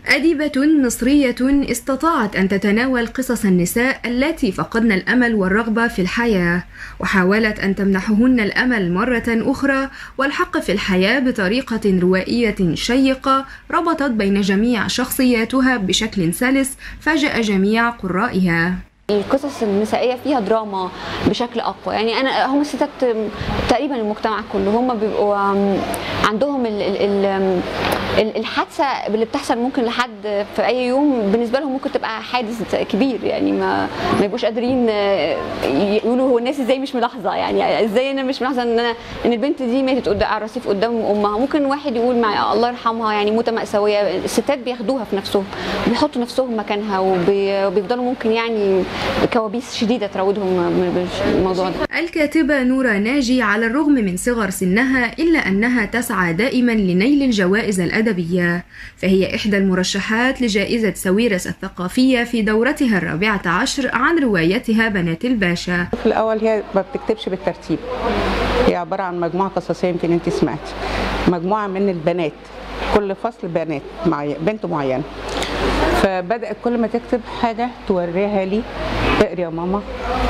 أديبة مصرية استطاعت أن تتناول قصص النساء التي فقدن الأمل والرغبة في الحياة وحاولت أن تمنحهن الأمل مرة أخرى والحق في الحياة بطريقة روائية شيقة ربطت بين جميع شخصياتها بشكل سلس فاجأ جميع قرائها القصص النسائيه فيها دراما بشكل اقوى يعني انا هم الستات تقريبا المجتمع كله هم بيبقوا عندهم ال ال ال الحادثه اللي بتحصل ممكن لحد في اي يوم بالنسبه لهم ممكن تبقى حادث كبير يعني ما ما يبقوش قادرين يقولوا هو الناس ازاي مش ملاحظه يعني ازاي انا مش ملاحظه ان انا ان البنت دي ماتت قدام على الرصيف قدام امها ممكن واحد يقول مع الله يرحمها يعني موته ماساويه الستات بياخدوها في نفسهم بيحطوا نفسهم مكانها وبيفضلوا ممكن يعني كوابيس شديده تراودهم بالموضوع ده. الكاتبه نورا ناجي على الرغم من صغر سنها الا انها تسعى دائما لنيل الجوائز الادبيه فهي احدى المرشحات لجائزه سويرس الثقافيه في دورتها الرابعه عشر عن روايتها بنات الباشا. في الاول هي ما بتكتبش بالترتيب هي عباره عن مجموعه قصصيه يمكن انت سمعتي مجموعه من البنات كل فصل بنات معي بنت معينه فبدات كل ما تكتب حاجه توريها لي اقري يا ماما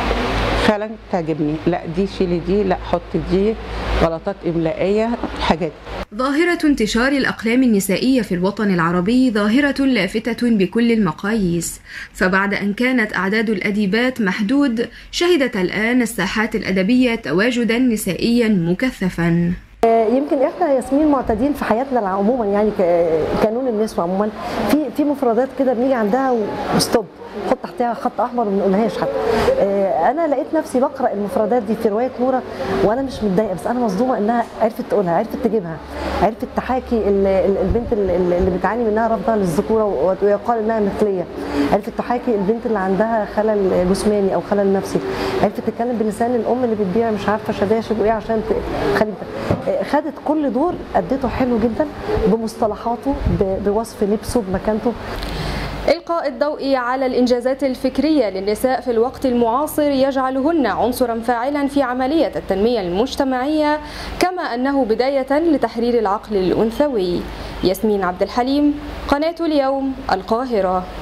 فعلا تعجبني لا دي شيلي دي لا حطي دي غلطات املائيه حاجات ظاهرة انتشار الأقلام النسائية في الوطن العربي ظاهرة لافتة بكل المقاييس، فبعد أن كانت أعداد الأديبات محدود، شهدت الآن الساحات الأدبية تواجدا نسائيا مكثفا. يمكن احنا ياسمين معتادين في حياتنا عموما يعني كقانون النسوة عموما في في مفردات كده بنيجي عندها وستوب نحط تحتها خط احمر وما نقولهاش حتى انا لقيت نفسي بقرا المفردات دي في روايه نوره وانا مش متضايقه بس انا مصدومه انها عرفت تقولها عرفت تجيبها عرفت تحاكي البنت اللي بتعاني منها رفضها للذكوره ويقال انها مثليه عرفت تحاكي البنت اللي عندها خلل جسماني او خلل نفسي عرفت تتكلم بلسان الام اللي بتبيع مش عارفه شباشب وايه عشان خلي خدت كل دور اديته حلو جدا بمصطلحاته بوصف لبسه بمكانته إلقاء الضوء على الإنجازات الفكرية للنساء في الوقت المعاصر يجعلهن عنصرا فاعلا في عملية التنمية المجتمعية كما أنه بداية لتحرير العقل الأنثوي ياسمين عبد الحليم قناة اليوم القاهرة